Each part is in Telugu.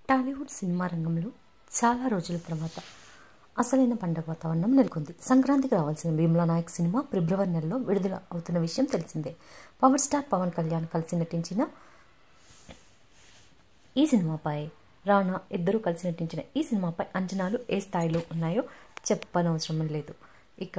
టాలీవుడ్ సినిమా రంగంలో చాలా రోజుల తర్వాత అసలైన పండగ వాతావరణం నెలకొంది సంక్రాంతికి రావాల్సిన భీమ్లా నాయక్ సినిమా ఫిబ్రవరి నెలలో విడుదల అవుతున్న విషయం తెలిసిందే పవర్ స్టార్ పవన్ కళ్యాణ్ కలిసి నటించిన ఈ సినిమాపై రానా ఇద్దరూ కలిసి నటించిన ఈ సినిమాపై అంచనాలు ఏ స్థాయిలో ఉన్నాయో చెప్పనవసరం లేదు ఇక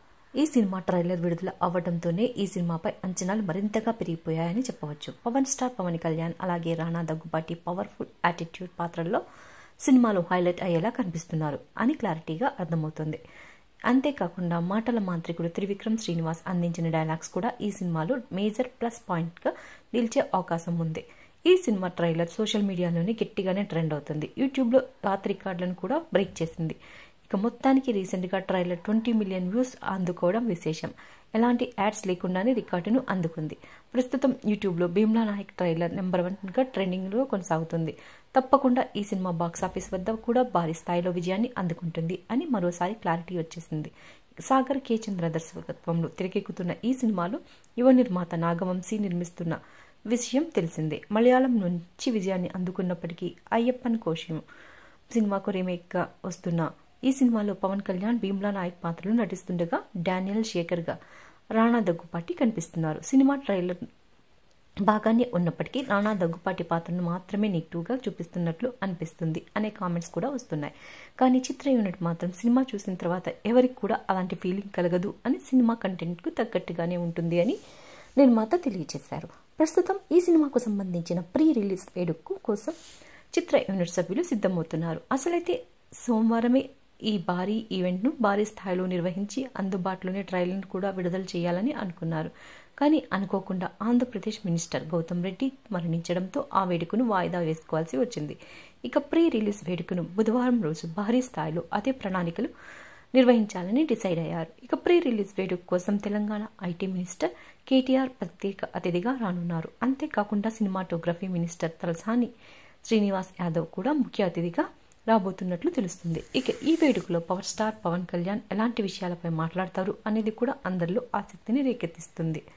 ఈ సినిమా ట్రైలర్ విడుదల అవ్వడంతోనే ఈ సినిమాపై అంచనాలు మరింతగా పెరిగిపోయాయని చెప్పవచ్చు పవన్ స్టార్ పవన్ కళ్యాణ్ అలాగే రానా దగ్గుబాటి పవర్ఫుల్ యాటిట్యూడ్ పాత్రల్లో సినిమాలో హైలైట్ అయ్యేలా కనిపిస్తున్నారు అని క్లారిటీగా అర్థమవుతుంది అంతేకాకుండా మాటల మాంత్రికుడు త్రివిక్రమ్ శ్రీనివాస్ అందించిన డైలాగ్స్ కూడా ఈ సినిమాలో మేజర్ ప్లస్ పాయింట్గా నిలిచే అవకాశం ఉంది ఈ సినిమా ట్రైలర్ సోషల్ మీడియాలోనే గట్టిగానే ట్రెండ్ అవుతుంది యూట్యూబ్లో పాత రికార్డులను కూడా బ్రేక్ చేసింది ఇక మొత్తానికి రీసెంట్గా ట్రైలర్ ట్వంటీ మిలియన్ వ్యూస్ అందుకోవడం విశేషం ఎలాంటి యాడ్స్ లేకుండానే రికార్డును అందుకుంది ప్రస్తుతం యూట్యూబ్లో భీమ్లా నాయక్ ట్రైలర్ నెంబర్ వన్గా ట్రెండింగ్లో కొనసాగుతుంది తప్పకుండా ఈ సినిమా బాక్సాఫీస్ వద్ద కూడా భారీ స్థాయిలో విజయాన్ని అందుకుంటుంది అని మరోసారి క్లారిటీ వచ్చేసింది సాగర్ కే చంద్ర దర్శకత్వంలో తెరకెక్కుతున్న ఈ సినిమాలో యువ నిర్మాత నాగవంశీ నిర్మిస్తున్న విషయం తెలిసిందే మలయాళం నుంచి విజయాన్ని అందుకున్నప్పటికీ అయ్యప్పన్ కోశం సినిమాకు రీమేక్గా వస్తున్న ఈ సినిమాలో పవన్ కళ్యాణ్ భీమ్లా నాయక్ పాత్రలు నటిస్తుండగా డానియల్ శేఖర్గా రాణా దగ్గుపాటి కనిపిస్తున్నారు సినిమా ట్రైలర్ బాగానే ఉన్నప్పటికీ రాణా దగ్గుపాటి పాత్రను మాత్రమే నెగిటివ్గా చూపిస్తున్నట్లు అనిపిస్తుంది అనే కామెంట్స్ కూడా వస్తున్నాయి కానీ చిత్ర యూనిట్ మాత్రం సినిమా చూసిన తర్వాత ఎవరికి కూడా అలాంటి ఫీలింగ్ కలగదు అని సినిమా కంటెంట్కు తగ్గట్టుగానే ఉంటుంది అని నిర్మాత తెలియజేశారు ప్రస్తుతం ఈ సినిమాకు సంబంధించిన ప్రీ రిలీజ్ వేడుక కోసం చిత్ర యూనిట్ సభ్యులు సిద్ధమవుతున్నారు అసలైతే సోమవారమే ఈ భారీ ఈవెంట్ను భారీ స్థాయిలో నిర్వహించి అందుబాటులోనే ట్రైలర్ను కూడా విడుదల చేయాలని అనుకున్నారు కానీ అనుకోకుండా ఆంధ్రప్రదేశ్ మినిస్టర్ గౌతమ్ రెడ్డి మరణించడంతో ఆ వేడుకను వాయిదా వేసుకోవాల్సి వచ్చింది ఇక ప్రీ రిలీజ్ వేడుకను బుధవారం రోజు భారీ స్థాయిలో అదే ప్రణాళికలు నిర్వహించాలని డిసైడ్ అయ్యారు ఇక ప్రీ రిలీజ్ వేడుక కోసం తెలంగాణ ఐటీ మినిస్టర్ కేటీఆర్ ప్రత్యేక అతిథిగా రానున్నారు అంతేకాకుండా సినిమాటోగ్రఫీ మినిస్టర్ తలసాని శ్రీనివాస్ యాదవ్ కూడా ముఖ్య అతిథిగా రాబోతున్నట్లు తెలుస్తుంది ఇక ఈ వేడుకలో పవర్ స్టార్ పవన్ కళ్యాణ్ ఎలాంటి విషయాలపై మాట్లాడతారు అనేది కూడా అందరిలో ఆసక్తిని రేకెత్తిస్తుంది